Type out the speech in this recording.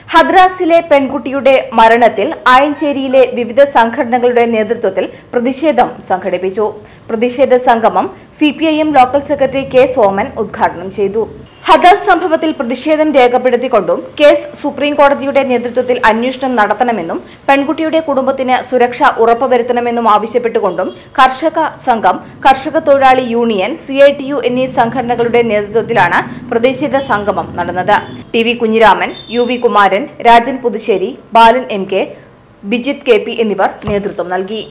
ഹദ്രാസിലെ പെൺകുട്ടിയുടെ മരണത്തിൽ ആയഞ്ചേരിയിലെ വിവിധ സംഘടനകളുടെ നേതൃത്വത്തിൽ പ്രതിഷേധം സംഘടിപ്പിച്ചു പ്രതിഷേധ സംഗമം C local secretary K Soman ഉദ്ഘാടനം ചെയ്തു ഹദാസ് സംഭവത്തിൽ പ്രതിഷേധം രേഖപ്പെടുത്തിക്കൊണ്ടും കേസ് സുപ്രീം കോടതിയുടെ നേതൃത്വത്തിൽ അന്വേഷണം നടത്തണമെന്നും പെൺകുട്ടിയുടെ കുടുംബത്തിന് സുരക്ഷ ഉറപ്പുവരുത്തണമെന്നും ആവശ്യപ്പെട്ടുകൊണ്ടും കർഷക സംഘം കർഷക തൊഴിലാളി യൂണിയൻ സി എന്നീ സംഘടനകളുടെ നേതൃത്വത്തിലാണ് പ്രതിഷേധ സംഗമം നടന്നത് T V Kunhiraman U V Kumaran Rajan Puthussery Balan M K Bijith K P എന്നിവർ നേതൃത്വം നൽകി